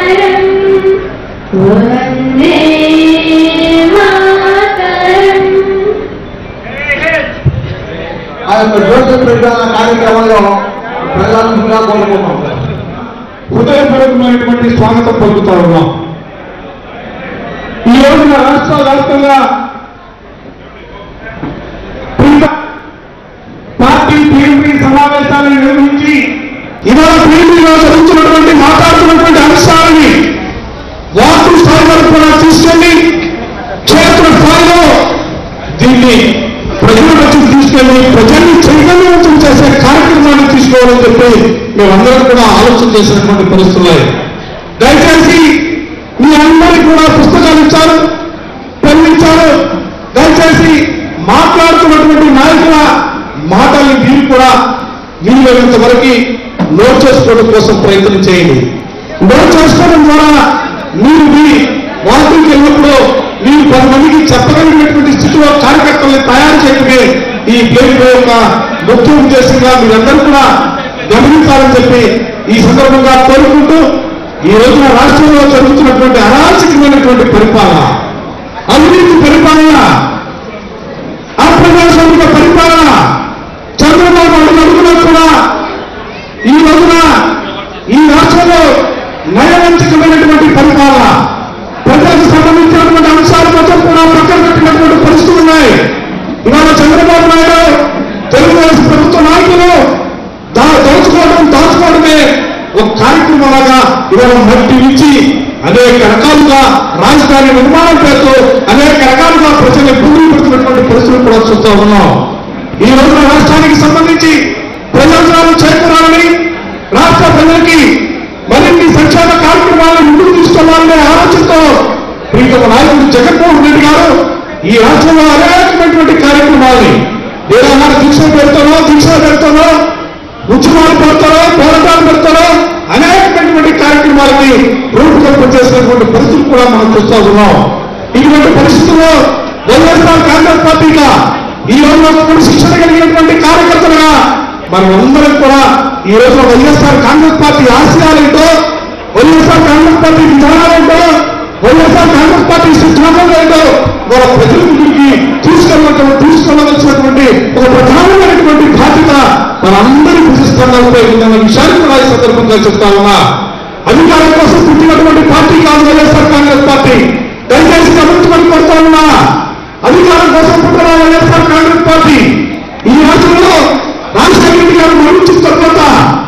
మాతరం వందే మాతరం ఆ యొక్క జోసెఫ్ రెడ్డి అన్న కార్యక్రమంలో ప్రజలందరూ కోరుకుంటాం హృదయపూర్వకమైనటువంటి స్వాగతం పలుకుతా ఉన్నాం ఈ రోజున రాష్ట్ర వ్యాప్తంగా ప్రీత పార్టీ పీఎంపీ సమావేశాలను నిర్వహించి ఇవాళ పీఎంపీలో జరుగుతున్నటువంటి మాట్లాడుతున్నటువంటి అంశాలని వాస్తు స్థాయి వరకు కూడా తీసుకెళ్లి క్షేత్ర స్థాయిలో దీన్ని ప్రజల మధ్యకు తీసుకెళ్లి ప్రజల్ని చైతన్యవంతం చేసే కార్యక్రమాన్ని తీసుకోవాలని చెప్పి మేమందరం కూడా ఆలోచన చేసినటువంటి పరిస్థితులు ఉన్నాయి. దయచేసి మీ అందరికీ కూడా పుస్తకాలు ఇచ్చారు పెన్ను ఇచ్చారు దయచేసి మాట్లాడుతున్నటువంటి నాయకుల మాటల్ని మీరు కూడా వీలైనంత వరకు నోట్ చేసుకోవడం కోసం ప్రయత్నం చేయండి నోట్ చేసుకోవడం ద్వారా మీరు మీ వాకింగ్కి వెళ్ళినప్పుడు మీరు పది మందికి చెప్పగలిగినటువంటి స్థితిలో కార్యకర్తల్ని తయారు చేయడమే ఈ ప్లేట్ యొక్క ముఖ్య ఉద్దేశంగా మీరందరూ కూడా గమనించాలని చెప్పి ఈ సందర్భంగా కోరుకుంటూ ఈ రోజున రాష్ట్రంలో జరుగుతున్నటువంటి అరాచకమైనటువంటి పరిపాలన అవినీతి పరిపాలన అప్రజాస్వామిక పరిపాలన చంద్రబాబు నాయుడు అడుగులో కూడా ఈ రోజున ఈ రాష్ట్రంలో నయవంచకమైనటువంటి పరిపాలన ప్రజలకు సంబంధించినటువంటి అంశాల కోసం కూడా పక్కన పెట్టినటువంటి పరిస్థితులు ఉన్నాయి ఇవాళ చంద్రబాబు నాయుడు తెలుగుదేశం ప్రభుత్వ నాయకులు దా దోచుకోవడం దాచుకోవడమే ఒక కార్యక్రమంలాగా ఇవాళ మట్టి ఇచ్చి అనేక రకాలుగా రాజధాని నిర్మాణం పేరుతో అనేక రకాలుగా ప్రజల్ని భూమి పెడుతున్నటువంటి పరిస్థితులు కూడా చూస్తూ ఉన్నాం ఈ రోజున రాష్ట్రానికి సంబంధించి ప్రయోజనాలు చేకూరాలని రాష్ట్ర ప్రజలకి మరిన్ని సంక్షేమ కార్యక్రమాలను ముందుకు తీసుకోవాలనే ఆలోచనతో ప్రీతమ నాయకుడు జగన్మోహన్ రెడ్డి గారు ఈ రాష్ట్రంలో అనేకమైనటువంటి కార్యక్రమాలని ఏదైనా దీక్ష పెడతారో దీక్ష పెడతారో ఉద్యమాలు పెడతారో పోరాటాలు పెడతారో అనేకమైనటువంటి కార్యక్రమాలకి రూపకల్పన చేసినటువంటి పరిస్థితులు కూడా మనం చూస్తూ ఉన్నాం ఇటువంటి పరిస్థితుల్లో వైఎస్ఆర్ కాంగ్రెస్ పార్టీగా ఈ రోజున కూడా శిక్షణ కలిగినటువంటి కార్యకర్తలుగా మనం అందరం కూడా ఈ రోజున వైఎస్ఆర్ కాంగ్రెస్ పార్టీ ఆశయాలేంటో వైఎస్ఆర్ కాంగ్రెస్ పార్టీ విధానాలేంటో వైఎస్ఆర్ కాంగ్రెస్ పార్టీ సిద్ధాంతం ఏంటో వాళ్ళ ప్రజల ముందుకి తీసుకెళ్ళ తీసుకెళ్ళవలసినటువంటి ఒక ప్రధానమైనటువంటి బాధ్యత మనందరి భుజిష్టంగా ఉపయోగించిన విషయాన్ని కూడా ఈ సందర్భంగా చెప్తా ఉన్నా అధికారం కోసం పుట్టినటువంటి పార్టీ కాదు వైఎస్ఆర్ కాంగ్రెస్ పార్టీ దయచేసి గమనించమని కోరుతా ఉన్నా అధికారం కోసం పుట్టిన వైఎస్ఆర్ కాంగ్రెస్ పార్టీ ఈ రాష్ట్రంలో రాజశేఖర రెడ్డి గారు మరణించిన తర్వాత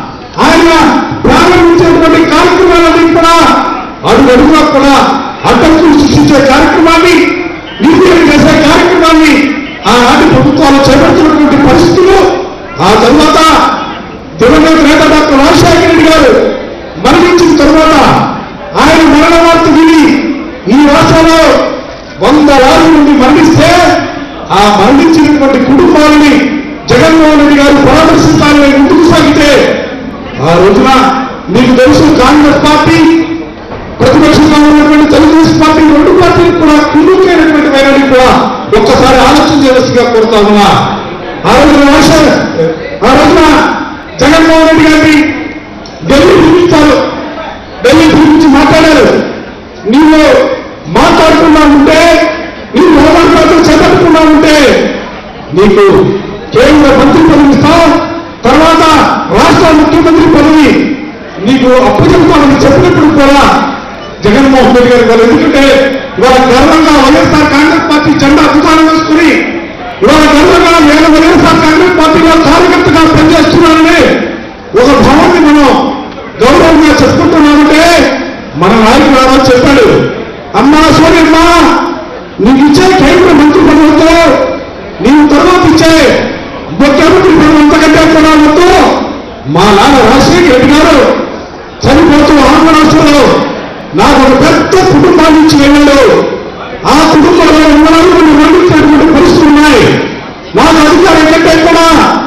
ఆయన ప్రారంభించినటువంటి కార్యక్రమాలన్నీ కూడా అడుగు అడుగునా కూడా అడ్డంకులు సృష్టించే కార్యక్రమాన్ని నిర్వీర్యం చేసే కార్యక్రమాన్ని ఆనాటి ప్రభుత్వాలు చేపడుతున్నటువంటి పరిస్థితులు ఆ తర్వాత దివంగత నేత డాక్టర్ రాజశేఖర రెడ్డి గారు మరణించిన తర్వాత ఆయన మరణ వార్త విని ఈ రాష్ట్రంలో వందలాది మంది మరణిస్తే ఆ మరణించినటువంటి కుటుంబాలని జగన్మోహన్ రెడ్డి గారు పరామర్శించాలని ముందుకు సాగితే ఆ రోజున మీకు తెలుసు కాంగ్రెస్ పార్టీ ప్రతిపక్షంగా ఉన్నటువంటి తెలుగుదేశం పార్టీ రెండు పార్టీలు కూడా కుదురుకైనటువంటి వైరాన్ని కూడా ఒక్కసారి ఆలోచన చేయవలసిగా కోరుతా ఉన్నా ఆ రోజున రాజశేఖర్ ఆ రోజున జగన్మోహన్ రెడ్డి గారిని ఢిల్లీ పిలిపించారు ఢిల్లీ పిలిపించి మాట్లాడారు నీవు మాట్లాడకుండా ఉంటే నీవు వ్యవహారాలతో చేపట్టకుండా ఉంటే నీకు కేంద్ర మంత్రి పదవి ఇస్తాం తర్వాత రాష్ట్ర ముఖ్యమంత్రి పదవి నీకు అప్పచెప్తామని చెప్పినప్పుడు కూడా జగన్మోహన్ రెడ్డి గారు వాళ్ళు ఎందుకంటే ఇవాళ గర్వంగా వైఎస్ఆర్ కాంగ్రెస్ పార్టీ జెండా అధికారం వేసుకుని ఇవాళ గర్వంగా నేను వైఎస్ఆర్ కాంగ్రెస్ పార్టీలో కార్యకర్తగా పనిచేస్తున్నానని ఒక భావాన్ని మనం గౌరవంగా చెప్పుకుంటున్నామంటే మన నాయకుడు రావాలి చెప్పాడు అమ్మా సూర్యమ్మ నీకు ఇచ్చే కేంద్ర మంత్రి పదవితో నీవు తర్వాత ఇచ్చే ముఖ్యమంత్రి పదవి అంతకంటే కూడా వద్దు మా నాన్న రాజశేఖర రెడ్డి గారు చనిపోతూ ఆంధ్ర రాష్ట్రంలో నాకు ఒక పెద్ద కుటుంబాన్ని ఇచ్చి వెళ్ళాడు ఆ కుటుంబంలో ఉన్నవాళ్ళు మరణించినటువంటి పరిస్థితులు ఉన్నాయి నాకు అధికారం కంటే కూడా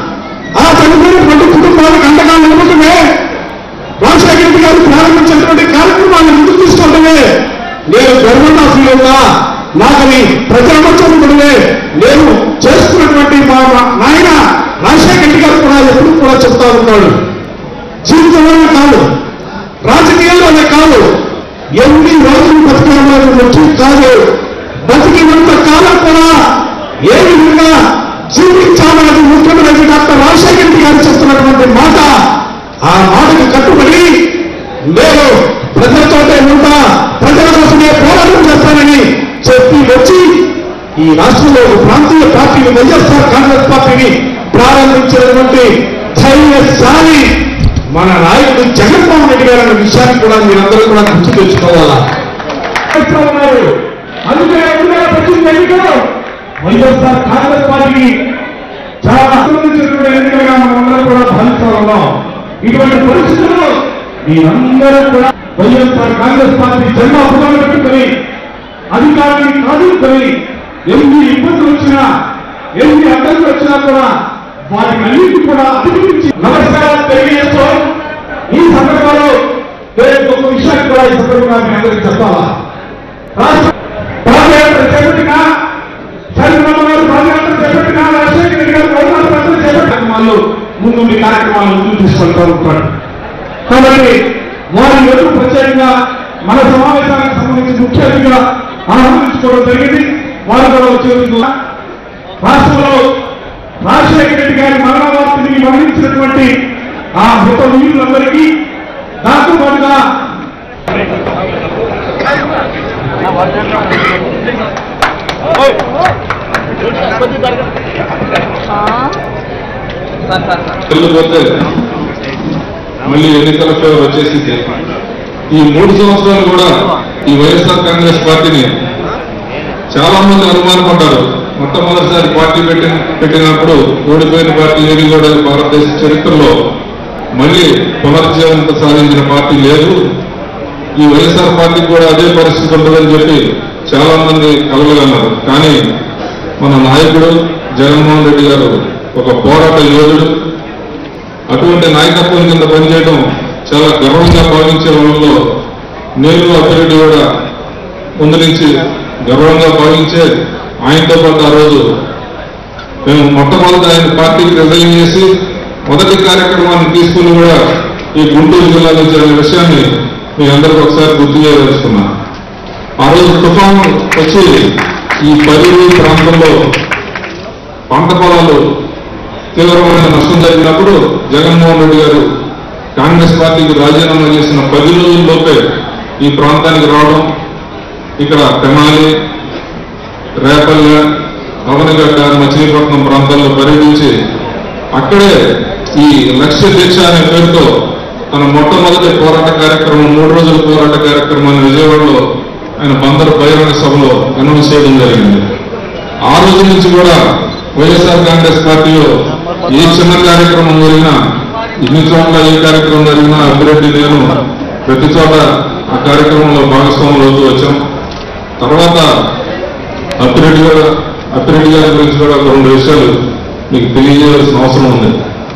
ఆ చనిపోయినటువంటి కుటుంబాలకు అండగా నిలబడమే రాజశేఖర రెడ్డి గారు ప్రారంభించినటువంటి కార్యక్రమాన్ని ముందుకు తీసుకోవడమే నేను గర్వంగా ఫీల్ అవుతా నాకని ప్రజల మధ్యమే నేను చేసుకున్నటువంటి మా మా నాయన రాజశేఖర రెడ్డి గారు కూడా ఎప్పుడు కూడా చెప్తా ఉంటాడు జీవితంలోనే కాదు రాజకీయాల్లోనే కాదు ఎన్ని రోజులు బతికేవాళ్ళు వచ్చి కాదు బతికినంత కాలం కూడా ఏ విధంగా జీవించాలని ముఖ్యమంత్రి డాక్టర్ రాజశేఖర రెడ్డి గారు చెప్తున్నటువంటి మాట ఆ మాటకు కట్టుబడి నేను ప్రజలతోటే ఉంటా ప్రజల కోసమే పోరాటం చేస్తానని చెప్పి వచ్చి ఈ రాష్ట్రంలో ఒక ప్రాంతీయ పార్టీని వైఎస్ఆర్ కాంగ్రెస్ పార్టీని ప్రారంభించినటువంటి ధైర్యశాలి మన నాయకుడు జగన్మోహన్ రెడ్డి గారు అనే విషయాన్ని కూడా మీరందరూ కూడా గుర్తు తెచ్చుకోవాలా చేస్తా ఉన్నారు అందుకే ఎన్నికల ప్రతి ఎన్నికలు వైఎస్ఆర్ కాంగ్రెస్ పార్టీకి చాలా ఆక్రమించినటువంటి ఎన్నికలుగా మనం అందరం కూడా భావిస్తా ఉన్నాం ఇటువంటి పరిస్థితుల్లో మీరందరూ కూడా వైఎస్ఆర్ కాంగ్రెస్ పార్టీ జెండా పునాలు పెట్టుకుని అధికారాన్ని కాదుకొని ఎన్ని ఇబ్బందులు వచ్చినా ఎన్ని అడ్డంకులు వచ్చినా కూడా వాటిని అన్నింటి కూడా అధిగమించి నమస్కారాలు తెలియజేస్తూ ఈ సందర్భంలో వేరే ఒక విషయాన్ని కూడా ఈ సందర్భంగా మీ అందరికీ చెప్పాలా రాష్ట్ర పాదయాత్ర చేపట్టిన చంద్రబాబు గారు పాదయాత్ర చేపట్టిన రాజశేఖర రెడ్డి గారు కరోనా పాత్ర చేపట్టిన వాళ్ళు ముందు మీ కార్యక్రమాలు ముందు తీసుకెళ్తూ ఉంటారు కాబట్టి వారి యొక్క ప్రత్యేకంగా మన సమావేశానికి సంబంధించి ముఖ్య అతిథిగా ఆహ్వానించుకోవడం జరిగింది వారు కూడా వచ్చేందుకు రాష్ట్రంలో రాజశేఖర రెడ్డి గారి మరణ వార్తని మరణించినటువంటి ఆ మృత వీరులందరికీ దాంతో పాటుగా వెళ్ళిపోతే మళ్ళీ ఎన్నికల ఫేవర్ వచ్చేసింది ఈ మూడు సంవత్సరాలు కూడా ఈ వైఎస్ఆర్ కాంగ్రెస్ పార్టీని చాలా మంది అనుమానపడ్డారు మొట్టమొదటిసారి పార్టీ పెట్టిన పెట్టినప్పుడు ఓడిపోయిన పార్టీ ఏది కూడా భారతదేశ చరిత్రలో మళ్ళీ పునర్జీవనత సాధించిన పార్టీ లేదు ఈ వైఎస్ఆర్ పార్టీకి కూడా అదే పరిస్థితి ఉంటుందని చెప్పి చాలా మంది కలగలన్నారు కానీ మన నాయకుడు జగన్మోహన్ రెడ్డి గారు ఒక పోరాట యోధుడు అటువంటి నాయకత్వం కింద పనిచేయడం చాలా గర్వంగా భావించే వాళ్ళలో నేను అభిరెడ్డి కూడా ముందు నుంచి గర్వంగా భావించే ఆయనతో పాటు ఆ రోజు మేము మొట్టమొదటి ఆయన పార్టీకి రిజైన్ చేసి మొదటి కార్యక్రమాన్ని తీసుకుని కూడా ఈ గుంటూరు జిల్లాలో జరిగిన విషయాన్ని మీ అందరికీ ఒకసారి గుర్తు చేయదలుచుకున్నా ఆ రోజు తుఫాను వచ్చి ఈ పరిధి ప్రాంతంలో పంట పొలాలు తీవ్రమైన నష్టం జరిగినప్పుడు జగన్మోహన్ రెడ్డి గారు కాంగ్రెస్ పార్టీకి రాజీనామా చేసిన పది రోజుల్లోపే ఈ ప్రాంతానికి రావడం ఇక్కడ తెనాలి రేపల్లె అవనగడ్డ మచిలీపట్నం ప్రాంతాల్లో పర్యటించి అక్కడే ఈ లక్ష్య దీక్ష అనే పేరుతో తన మొట్టమొదటి పోరాట కార్యక్రమం మూడు రోజుల పోరాట కార్యక్రమాన్ని విజయవాడలో ఆయన బందరు బహిరంగ సభలో అనౌన్స్ చేయడం జరిగింది ఆ రోజు నుంచి కూడా వైఎస్ఆర్ కాంగ్రెస్ పార్టీలో ఏ చిన్న కార్యక్రమం జరిగినా ఇన్ని చోట్ల ఏ కార్యక్రమం జరిగినా అభిరెడ్డి నేను ప్రతి చోట ఆ కార్యక్రమంలో భాగస్వాములు అవుతూ వచ్చాం తర్వాత అప్పిరెడ్డి గారు అప్పిరెడ్డి గారి గురించి కూడా ఒక రెండు విషయాలు మీకు తెలియజేయాల్సిన అవసరం ఉంది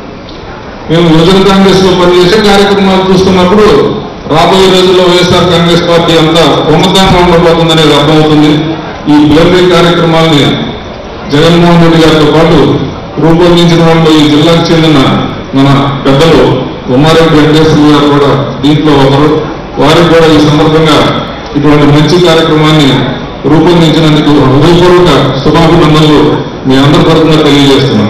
మేము యువజన కాంగ్రెస్ లో పనిచేసే కార్యక్రమాలు చూస్తున్నప్పుడు రాబోయే రోజుల్లో వైఎస్ఆర్ కాంగ్రెస్ పార్టీ అంతా ఉన్నతంగా ఉండబోతుందనేది అర్థమవుతుంది ఈ ప్లేనరీ కార్యక్రమాల్ని జగన్మోహన్ రెడ్డి గారితో పాటు రూపొందించిన వాళ్ళు ఈ జిల్లాకు చెందిన మన పెద్దలు ఉమారెడ్డి వెంకటేశ్వర గారు కూడా దీంట్లో ఒకరు వారికి కూడా ఈ సందర్భంగా ఇటువంటి మంచి కార్యక్రమాన్ని రూపొందించినందుకు హృదయపూర్వక శుభాభినందనలు మీ అందరి తరఫున తెలియజేస్తున్నాం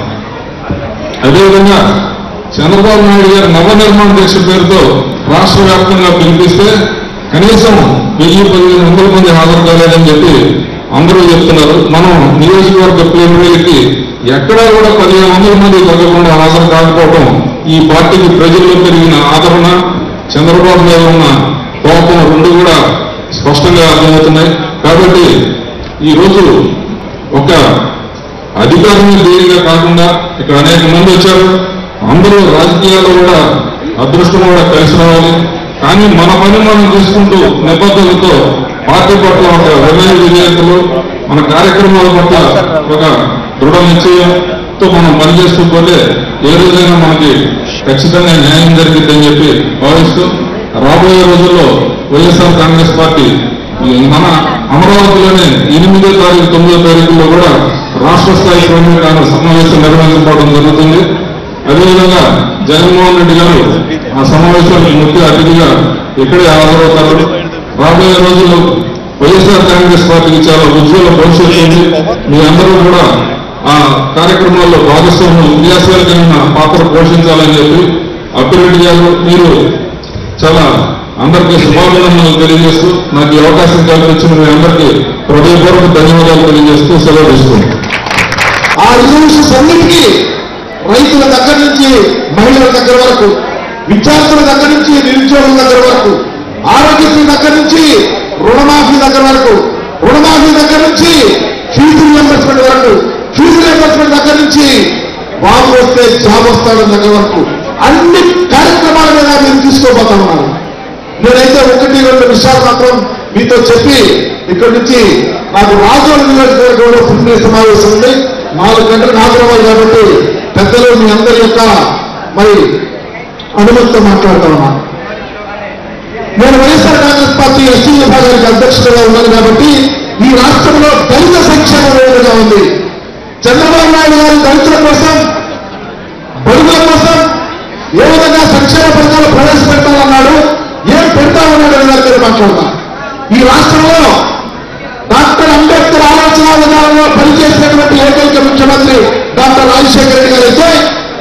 అదేవిధంగా చంద్రబాబు నాయుడు గారి నవ నిర్మాణ దీక్ష పేరుతో రాష్ట్ర వ్యాప్తంగా పిలిపిస్తే కనీసం వెయ్యి పదిహేను వందల మంది హాజరు కాలేదని చెప్పి అందరూ చెప్తున్నారు మనం నియోజకవర్గ ప్లేనరీలకి ఎక్కడా కూడా పదిహేను వందల మంది తగ్గకుండా హాజరు కాకపోవడం ఈ పార్టీకి ప్రజల్లో పెరిగిన ఆదరణ చంద్రబాబు మీద ఉన్న కోపం రెండు కూడా స్పష్టంగా అర్థమవుతున్నాయి కాబట్టి ఈరోజు ఒక అధికారం దేనిగా కాకుండా ఇక్కడ అనేక మంది వచ్చారు అందరూ రాజకీయాల్లో కూడా అదృష్టం కూడా కలిసి రావాలి కానీ మన పని మనం చేసుకుంటూ నిబద్ధతలతో పార్టీ పట్ల ఒక వినయ విధేయతలు మన కార్యక్రమాల పట్ల ఒక దృఢ నిశ్చయంతో మనం పనిచేస్తూ పోతే ఏ రోజైనా మనకి ఖచ్చితంగా న్యాయం జరిగిద్దని చెప్పి భావిస్తూ రాబోయే రోజుల్లో వైఎస్ఆర్ కాంగ్రెస్ పార్టీ ఈ మన అమరావతిలోనే ఎనిమిదో తారీఖు తొమ్మిదో తారీఖులో కూడా రాష్ట్ర స్థాయి ప్రైమరీ కాంగ్రెస్ సమావేశం నిర్వహించబడడం జరుగుతుంది అదేవిధంగా జగన్మోహన్ రెడ్డి గారు ఆ సమావేశానికి ముఖ్య అతిథిగా ఇక్కడే హాజరవుతారు రాబోయే రోజుల్లో వైఎస్ఆర్ కాంగ్రెస్ పార్టీకి చాలా ఉజ్వల భవిష్యత్తు ఉంది మీ అందరూ కూడా ఆ కార్యక్రమాల్లో భాగస్వాములు క్రియాశీలకమైన పాత్ర పోషించాలని చెప్పి అప్పిరెడ్డి గారు మీరు చాలా అందరికీ శుభాభినందనలు తెలియజేస్తూ నాకు ఈ అవకాశం కల్పించిన మీ అందరికీ హృదయపూర్వక ధన్యవాదాలు తెలియజేస్తూ సెలవు తీసుకుంటాం ఆ రిజర్వేషన్స్ అన్నిటికీ రైతుల దగ్గర నుంచి మహిళల దగ్గర వరకు విద్యార్థుల దగ్గర నుంచి నిరుద్యోగుల దగ్గర వరకు ఆరోగ్యశ్రీ దగ్గర నుంచి రుణమాఫీ దగ్గర వరకు రుణమాఫీ దగ్గర నుంచి ఫీజు రియంబర్స్మెంట్ వరకు ఫీజు రియంబర్స్మెంట్ దగ్గర నుంచి బాబు వస్తే జాబ్ వస్తాడని దగ్గర వరకు అన్ని కార్యక్రమాల మీద మీరు తీసుకోబోతా ఉన్నారు నేనైతే ఒకటి రెండు విషయాలు మాత్రం మీతో చెప్పి ఇక్కడి నుంచి నాకు రాజోలు నియోజకవర్గంలో పుణ్య సమావేశం ఉంది నాలుగు గంటలకు హాజరవ్వాలి కాబట్టి పెద్దలు మీ అందరి యొక్క మరి అనుమతితో మాట్లాడుతా ఉన్నా నేను వైఎస్ఆర్ కాంగ్రెస్ పార్టీ ఎస్టీ విభాగానికి అధ్యక్షుడిగా ఉన్నాను కాబట్టి ఈ రాష్ట్రంలో దళిత సంక్షేమ వేదికగా ఉంది చంద్రబాబు నాయుడు గారు దళితుల కోసం బడుగుల కోసం ఏ విధంగా సంక్షేమ పథకాలు ప్రవేశపెట్టాలన్నాడు ఏం పెడతా ఉన్నాడు అనే దాని మీద మాట్లాడతా ఈ రాష్ట్రంలో డాక్టర్ అంబేద్కర్ ఆలోచన విధానంలో పనిచేసినటువంటి ఏకైక ముఖ్యమంత్రి డాక్టర్ రాజశేఖర రెడ్డి గారు అయితే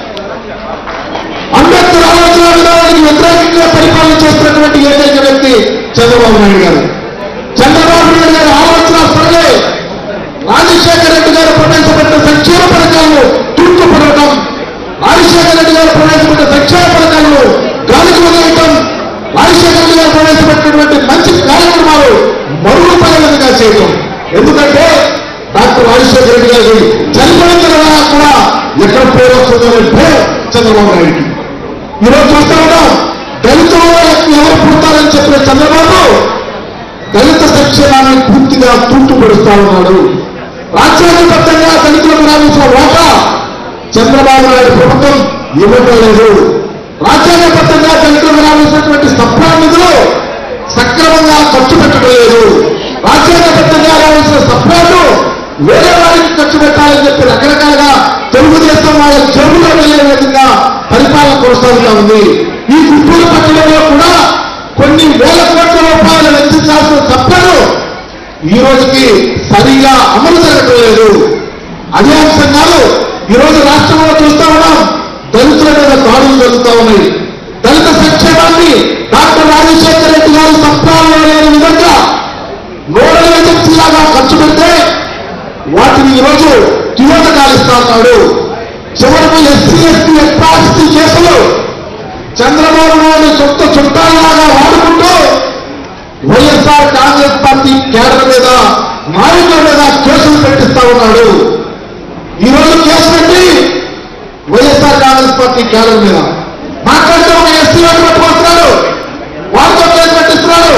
అంబేద్కర్ ఆలోచన విధానానికి వ్యతిరేకంగా పరిపాలన చేస్తున్నటువంటి ఏకైక వ్యక్తి చంద్రబాబు నాయుడు గారు చంద్రబాబు నాయుడు గారి ఆలోచన సరళే రాజశేఖర రెడ్డి గారు ప్రవేశపెట్టిన సంక్షేమ పథకాలను తూర్పుపడటం రాజశేఖర రెడ్డి గారు ప్రవేశపెట్టిన సంక్షేమ పథకాలను గాలికి వదిలేయటం రాజశేఖర రెడ్డి గారు ప్రవేశపెట్టినటువంటి మంచి కార్యక్రమాలు మరుగుపడేవిధంగా చేయటం ఎందుకంటే డాక్టర్ రాజశేఖర రెడ్డి గారికి చనిపోయిన తర్వాత కూడా ఎక్కడ పేరు వస్తుందో అనే పేరు చంద్రబాబు నాయుడికి ఈరోజు చూస్తా ఉన్నాం దళితుల్లో ఎవరు పుడతారని చెప్పిన చంద్రబాబు దళిత సంక్షేమాన్ని పూర్తిగా తూర్పుపడుస్తా ఉన్నాడు రాజ్యాంగబద్ధంగా దళితులకు రావాల్సిన వాటా చంద్రబాబు నాయుడు ప్రభుత్వం ఇవ్వటం లేదు రాజ్యాంగబద్ధంగా దళితులకు రావాల్సినటువంటి సప్లా నిధులు సక్రమంగా ఖర్చు పెట్టడం లేదు రాజ్యాంగబద్ధంగా రావాల్సిన సప్లాను వేరే వారికి ఖర్చు పెట్టాలని చెప్పి రకరకాలుగా తెలుగుదేశం వాళ్ళ చెరువులో వెళ్ళే విధంగా పరిపాలన కొనసాగుతా ఉంది ఈ గుంటూరు పట్టణంలో కూడా కొన్ని వేల కోట్ల రూపాయలు వెచ్చించాల్సిన సప్లను ఈ రోజుకి సరిగా అమలు జరగటం లేదు అదే అంశం కాదు ఈ రోజు రాష్ట్రంలో చూస్తా ఉన్నాం దళితుల మీద దాడులు జరుగుతా ఉన్నాయి దళిత సంక్షేమాన్ని డాక్టర్ రాజశేఖర రెడ్డి గారు సంప్రాణంలో లేని విధంగా నోడల్ ఏజెన్సీ లాగా ఖర్చు పెడితే వాటిని ఈరోజు తిరోధకాలు ఇస్తా ఉన్నాడు చివరకు ఎస్సీ ఎస్టీ అట్రాసిటీ కేసులు చంద్రబాబు నాయుడు సొంత చుట్టాలలాగా వాడుకుంటూ వైఎస్ఆర్ కాంగ్రెస్ పార్టీ కేడర్ మీద నాయకుల మీద కేసులు పెట్టిస్తా ఉన్నాడు ఈ రోజు కేసు పెట్టి వైఎస్ఆర్ కాంగ్రెస్ పార్టీ కేడర్ మీద మాట్లాడితే ఒక ఎస్సీ వాడు పట్టుకొస్తున్నాడు వాడితో కేసు పెట్టిస్తున్నాడు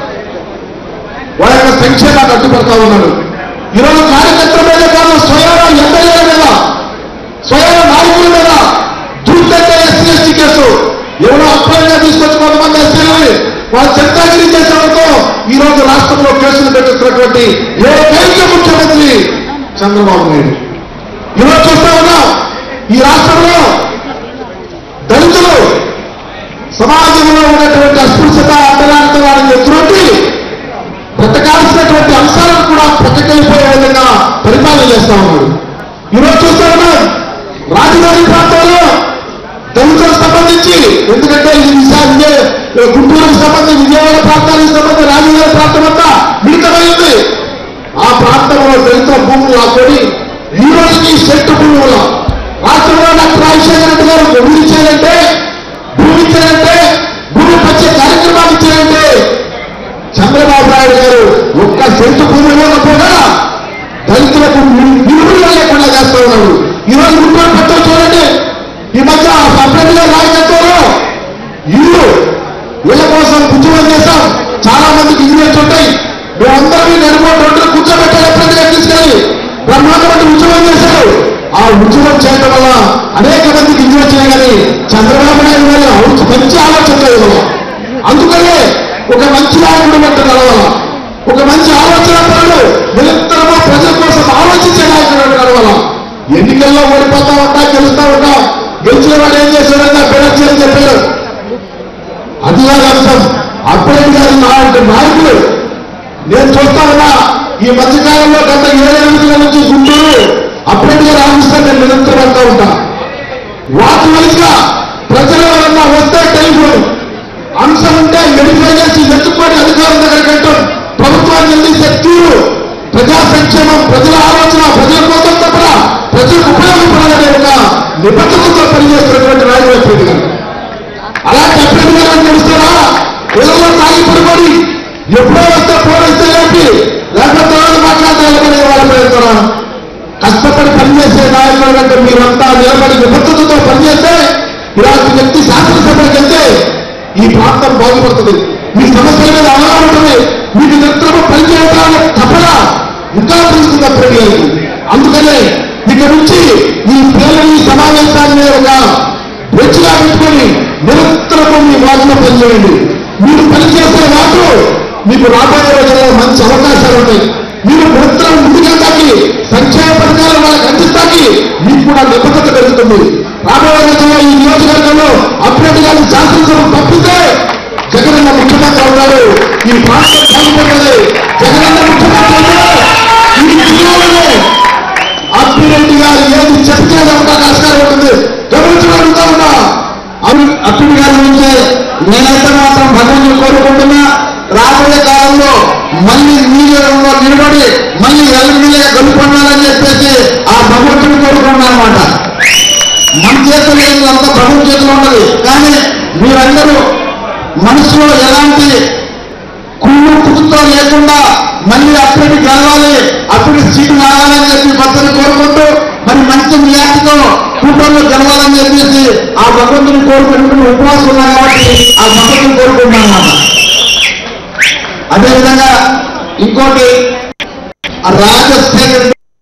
వాళ్ళ యొక్క సంక్షేమాన్ని అడ్డుపడతా ఉన్నాడు ఈరోజు కార్యకర్తల మీద కాదు స్వయం ఎమ్మెల్యేల మీద స్వయం నాయకుల మీద దూరంగా ఎస్సీ ఎస్టీ కేసు ఎవరో అప్లైగా తీసుకొచ్చి కొంతమంది ఎస్సీలని వాళ్ళు చెత్తాగిరి చేసేందుకు ఈ రోజు రాష్ట్రంలో కేసులు పెట్టిస్తున్నటువంటి ఏకైక ముఖ్యమంత్రి చంద్రబాబు నాయుడు ఈరోజు చూస్తా ఉన్నాం ఈ రాష్ట్రంలో దళితులు సమాజంలో ఉన్నటువంటి అస్పృశ్యత అంటరాంతరాన్ని ఎదురొట్టి బ్రతకాల్సినటువంటి అంశాలను కూడా బ్రతకెళ్ళిపోయే విధంగా పరిపాలన చేస్తా ఉన్నాడు ఈరోజు చూస్తా ఉన్నాం రాజధాని ప్రాంతంలో దళితులకు సంబంధించి ఎందుకంటే ఇది విశా విజయ గుంటూరుకు సంబంధించి విజయవాడ ప్రాంతానికి సంబంధించి రాజధాని ప్రాంతం అంతా మిళితమైంది ఆ ప్రాంతంలో దళితుల భూములు లాక్కొని ఈ రోజుకి సెట్టు భూముల రాష్ట్రంలో డాక్టర్ రాజశేఖర రెడ్డి గారు భూమి ఇచ్చారంటే భూమి ఇచ్చారంటే భూమి పంచే కార్యక్రమాలు ఇచ్చారంటే చంద్రబాబు నాయుడు గారు ఒక్క సెంటు భూమి ఇవ్వకపోగా దళితులకు నిలువులు లేకుండా చేస్తా ఉన్నాడు ఈరోజు గుంటూరు పట్టణం చూడండి ఈ మధ్య సభ్యులు గారి నాయకత్వంలో ఇల్లు వీళ్ళ కోసం ఉద్యమం చేశాం చాలా మందికి ఇంజనీర్స్ ఉంటాయి మేమందరం ఈ నడుమూడు రోడ్లు కూర్చోబెట్టాలి ఎప్పుడైనా తీసుకెళ్ళి బ్రహ్మాండమైన ఉద్యమం చేశారు ఆ ఉద్యమం చేయడం వల్ల అనేక మందికి ఇంజనీర్ వచ్చినాయి కానీ చంద్రబాబు నాయుడు గారు అవును మంచి ఆలోచన లేదు అందుకనే ఒక మంచి నాయకుడు వెంట నడవాల ఒక మంచి ఆలోచన పరుడు నిరంతరము ప్రజల కోసం ఆలోచించే నాయకుడు వెంట నడవాల ఎన్నికల్లో ఓడిపోతా ఉంటా గెలుస్తా ఉంటాం గెలిచిన వాడు ఏం చేశాడన్నా బెనర్జీ అని చెప్పారు అది కాదు అంశం అప్పటి గారి నాయకుడు నాయకులు వస్తా ఉన్నా ఈ మధ్యకాలంలో గత ఏడు ఎనిమిది నుంచి గుంటూరు అప్పటికే రామకృష్ణ నేను నిరంతరం వెళ్తూ ఉంటా వాటి వలసగా ప్రజల వలన వస్తే టెలిఫోన్ అంశం ఉంటే వెరిఫై చేసి ఎత్తుకొని అధికారం దగ్గర కట్టడం ప్రభుత్వాన్ని అందించే తీరు ప్రజా సంక్షేమం ప్రజల ఆలోచన ప్రజల కోసం తప్ప ప్రజలకు ఉపయోగపడాలనే ఒక నిబద్ధతతో పనిచేస్తున్నటువంటి రాజకీయ రెడ్డి గారు అలాంటి అభ్యర్థి గారు తెలుస్తారా ఏదో తాగి పడుకొని ఎప్పుడో వస్తే ఫోన్ వస్తే లేపి లేకపోతే తర్వాత మాట్లాడాలని వాళ్ళు పెడతారా కష్టపడి పనిచేసే నాయకులు కంటే మీరంతా నిలబడి నిబద్ధతతో పనిచేస్తే ఇలాంటి వ్యక్తి శాసనసభకి వెళ్తే ఈ ప్రాంతం బాగుపడుతుంది మీ సమస్యల మీద అవగాహన ఉంటుంది మీకు నిరంతరం పనిచేయడానికి తప్పన ఇంకా తెలుస్తుంది అప్పటి గారికి అందుకనే ఇక నుంచి ఈ పిల్లలు ఈ సమావేశాన్ని ఒక వెచ్చిగా పెట్టుకొని నిరంతరము మీ వాటిలో పనిచేయండి మీరు పనిచేసే వాటి మీకు రాబోయే రోజుల్లో మంచి అవకాశాలు ఉంటాయి మీరు నిరంతరం ముందుకెళ్తాకి సంక్షేమ పథకాలు వాళ్ళకి అందిస్తాకి మీకు కూడా నిబద్ధత పెరుగుతుంది రాబోయే రోజుల్లో ఈ నియోజకవర్గంలో అభ్యర్థి గారిని శాసనసభ పంపితే జగనన్న ముఖ్యమంత్రి అవుతారు ఈ ప్రాంతం బాగుపడుతుంది జగనన్న ముఖ్యమంత్రి అవుతారు ఈ జిల్లాలోనే అప్పిరెడ్డి గారు ఏది చెప్తే అవడానికి ఆస్కారం ఉంటుంది గమనించగలుగుతా ఉన్నా అప్పిరెడ్డి గారి నుంచే నేనైతే మాత్రం భగవంతుని కోరుకుంటున్నా రాబోయే కాలంలో మళ్ళీ నీళ్ళలో నిలబడి మళ్ళీ ఎల్లమిల్లిగా గెలుపొందాలని చెప్పేసి ఆ భగవంతుని కోరుకున్నాను అనమాట మన చేతులు అంతా ప్రభుత్వ చేతిలో ఉన్నది కానీ మీరందరూ మనసులో ఎలాంటి కుళ్ళు కుతుతో లేకుండా మళ్ళీ అప్పటికి గెలవాలి అప్పటి సీటు రావాలని చెప్పి భక్తులు కోరుకుంటూ మరి మంచి నియాతితో కూటమిలో గెలవాలని చెప్పేసి ఆ భగవంతుని కోరుకుంటూ ఉపవాసం ఉన్నా కాబట్టి ఆ భగవంతుని కోరుకుంటున్నాను అన్నమాట అదేవిధంగా ఇంకోటి ఆ రాజశేఖర్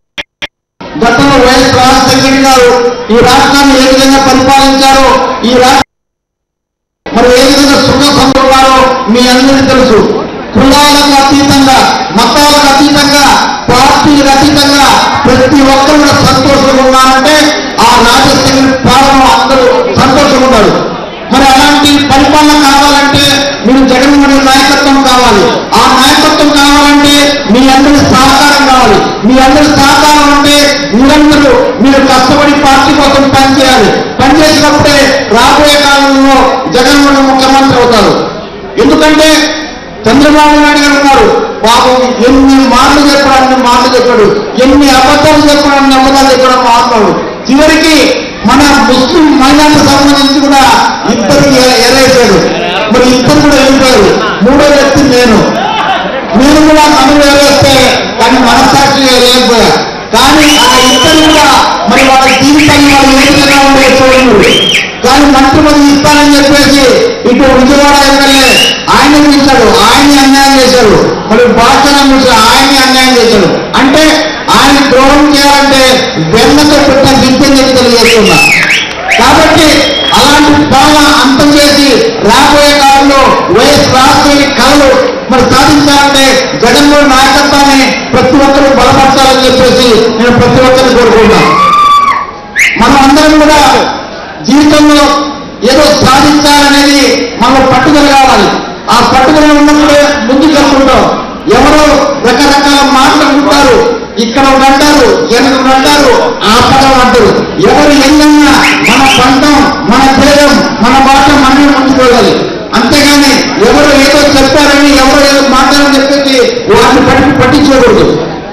గతంలో వైఎస్ రాజశేఖర్ గారు ఈ రాష్ట్రాన్ని ఏ విధంగా పరిపాలించారో ఈ రాష్ట్ర మరి ఏ విధంగా సుఖ సంపన్నారో మీ అందరికీ తెలుసు కులాలకు అతీతంగా మతాలకు అతీతంగా పార్టీలకు అతీతంగా ప్రతి ఒక్కరు కూడా సంతోషంగా ఉన్నారంటే ఆ రాజశేఖర్ పాలన అందరూ సంతోషంగా ఉన్నారు మరి అలాంటి పరిపాలన కావాలంటే మీరు జగన్మోహన్ నాయకత్వం కావాలి ఆ నాయకత్వం కావాలంటే మీ అందరి సహకారం కావాలి మీ అందరి సహకారం అంటే మీరందరూ మీరు కష్టపడి పార్టీ కోసం పనిచేయాలి పనిచేసినప్పుడే రాబోయే కాలంలో జగన్మోహన్ ముఖ్యమంత్రి అవుతారు ఎందుకంటే చంద్రబాబు నాయుడు గారు ఉన్నారు పాపం ఎన్ని మాటలు చెప్పాడు అన్ని మాటలు చెప్పాడు ఎన్ని అబద్ధాలు చెప్పాడు అన్ని అబద్ధాలు చెప్పాడు మాట్లాడు చివరికి మన ముస్లిం మహిళలకు సంబంధించి కూడా ఇద్దరికి ఎరేసాడు మరి ఇద్దరు కూడా వెళ్ళిపోయారు మూడో వ్యక్తి నేను నేను కూడా నన్ను ఎరేస్తే కానీ మనసాక్షి లేకపోయా కానీ ఆ ఇద్దరు కూడా మరి వాళ్ళ జీవితాన్ని వాళ్ళు ఏ విధంగా ఉండే చూడండి కానీ మంత్రి పదవి ఇస్తానని చెప్పేసి ఇటు విజయవాడ ఎమ్మెల్యే ఆయన పిలిచాడు ఆయన్ని అన్యాయం చేశాడు మరి భాషను పిలిచాడు ఆయన్ని అన్యాయం చేశాడు అంటే ఆయన ద్రోహం చేయాలంటే వెన్నతో పెట్టిన విద్యని చెప్పి తెలియజేస్తున్నా కాబట్టి అలాంటి పాలన అంతం చేసి రాబోయే కాలంలో వైఎస్ రాష్ట్రానికి కళలు మరి సాధించాలంటే జగన్మోహన్ నాయకత్వాన్ని ప్రతి ఒక్కరూ బలపరచాలని చెప్పేసి నేను ప్రతి ఒక్కరిని కోరుకుంటున్నాను మనం అందరం కూడా జీవితంలో ఏదో సాధించాలనేది మనలో పట్టుదల కావాలి ఆ పట్టుదల ఉన్నప్పుడే ముందుకు వెళ్తుంటాం ఎవరో రకరకాల మాటలు ఉంటారు ఇక్కడ ఒకటి అంటారు వెనక ఒకటి అంటారు ఆ పదం అంటారు ఎవరు ఎన్నన్నా మన పంటం మన భేదం మన బాట మనమే ముందుకోవాలి అంతేగాని ఎవరు ఏదో చెప్పారని ఎవరో ఏదో మాట్లాడని చెప్పేసి వాటిని పట్టి పట్టించుకోకూడదు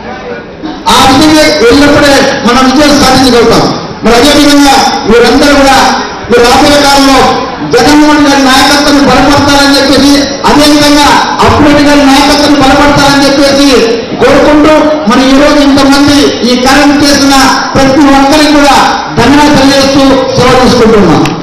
ఆ విధంగా వెళ్ళినప్పుడే మనం విజయం సాధించగలుగుతాం మరి అదేవిధంగా మీరందరూ కూడా మీరు రాబోయే కాలంలో జగన్మోహన్ గారి నాయకత్వాన్ని బలపడతారని చెప్పేసి అదేవిధంగా అప్పుడేటి గారి నాయకత్వాన్ని బలపడతారని చెప్పేసి కోరుకుంటూ మరి ఈ రోజు ఇంతమంది ఈ కార్యం చేసిన ప్రతి ఒక్కరికి కూడా ధన్యవాదాలు తెలియజేస్తూ సెలవు తీసుకుంటున్నాం